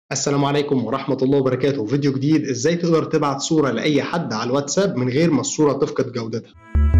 السلام عليكم ورحمة الله وبركاته فيديو جديد ازاي تقدر تبعت صورة لأي حد على الواتساب من غير ما الصورة تفقد جودتها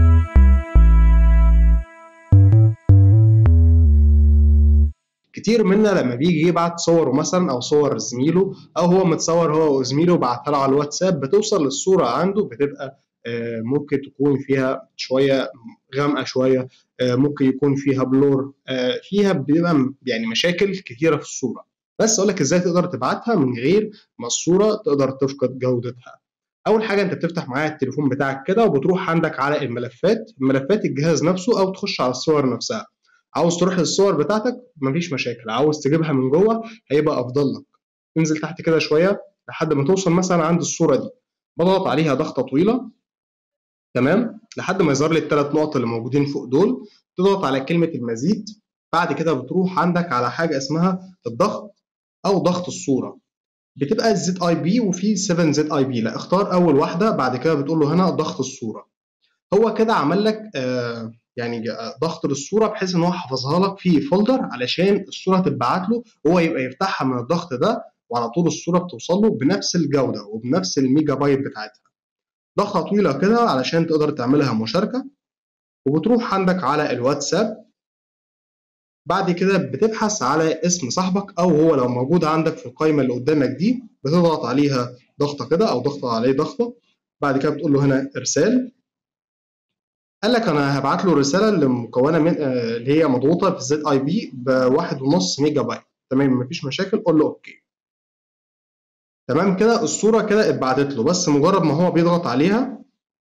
كتير منا لما بيجي يبعت صوره مثلا او صور زميله او هو متصور هو وزميله وبعتها له على الواتساب بتوصل للصورة عنده بتبقى آه، ممكن تكون فيها شوية غامقة شوية آه، ممكن يكون فيها بلور آه، فيها بيبقى يعني مشاكل كتيرة في الصورة بس اقول لك ازاي تقدر تبعتها من غير ما الصوره تقدر تفقد جودتها اول حاجه انت بتفتح معايا التليفون بتاعك كده وبتروح عندك على الملفات ملفات الجهاز نفسه او تخش على الصور نفسها عاوز تروح للصور بتاعتك مفيش مشاكل عاوز تجيبها من جوه هيبقى افضل لك انزل تحت كده شويه لحد ما توصل مثلا عند الصوره دي بضغط عليها ضغطه طويله تمام لحد ما يظهر لي الثلاث نقط اللي موجودين فوق دول تضغط على كلمه المزيد بعد كده بتروح عندك على حاجه اسمها الضغط او ضغط الصوره بتبقى الزد اي بي وفي 7 زد اي بي لا اختار اول واحده بعد كده بتقول له هنا ضغط الصوره هو كده عمل لك آه يعني ضغط للصوره بحيث ان هو حفظها لك في فولدر علشان الصوره تتبعت له هو يبقى يفتحها من الضغط ده وعلى طول الصوره بتوصل له بنفس الجوده وبنفس الميجا بايت بتاعتها ضغطه طويله كده علشان تقدر تعملها مشاركه وبتروح عندك على الواتساب بعد كده بتبحث على اسم صاحبك او هو لو موجود عندك في القائمه اللي قدامك دي بتضغط عليها ضغطه كده او ضغط عليه ضغطه بعد كده بتقول له هنا ارسال قال لك انا هبعت له رساله اللي مكونه من آه، اللي هي مضغوطه في زد اي بي بواحد ونص ميجا بايت تمام مفيش مشاكل قول له اوكي تمام كده الصوره كده اتبعتت له بس مجرد ما هو بيضغط عليها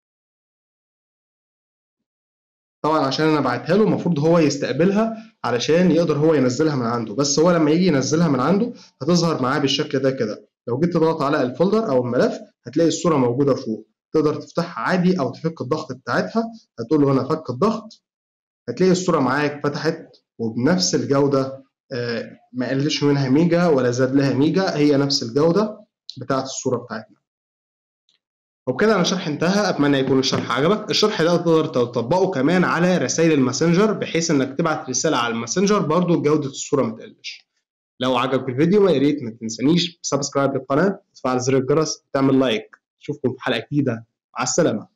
طبعا عشان انا بعتها له المفروض هو يستقبلها علشان يقدر هو ينزلها من عنده بس هو لما يجي ينزلها من عنده هتظهر معاه بالشكل ده كده لو جيت تضغط على الفولدر او الملف هتلاقي الصوره موجوده فوق تقدر تفتحها عادي او تفك الضغط بتاعتها هتقول له هنا فك الضغط هتلاقي الصوره معاك فتحت وبنفس الجوده آه، ما قللش منها ميجا ولا زاد لها ميجا هي نفس الجوده بتاعت الصوره بتاعتنا وبكده انا الشرح انتهى اتمنى يكون الشرح عجبك الشرح ده تقدر تطبقه كمان على رسائل الماسنجر بحيث انك تبعت رساله على الماسنجر برضو جوده الصوره ما تقلش لو عجبك الفيديو يا ريت ما تنسانيش سبسكرايب للقناه وتفعل زر الجرس وتعمل لايك اشوفكم في حلقه جديده مع السلامه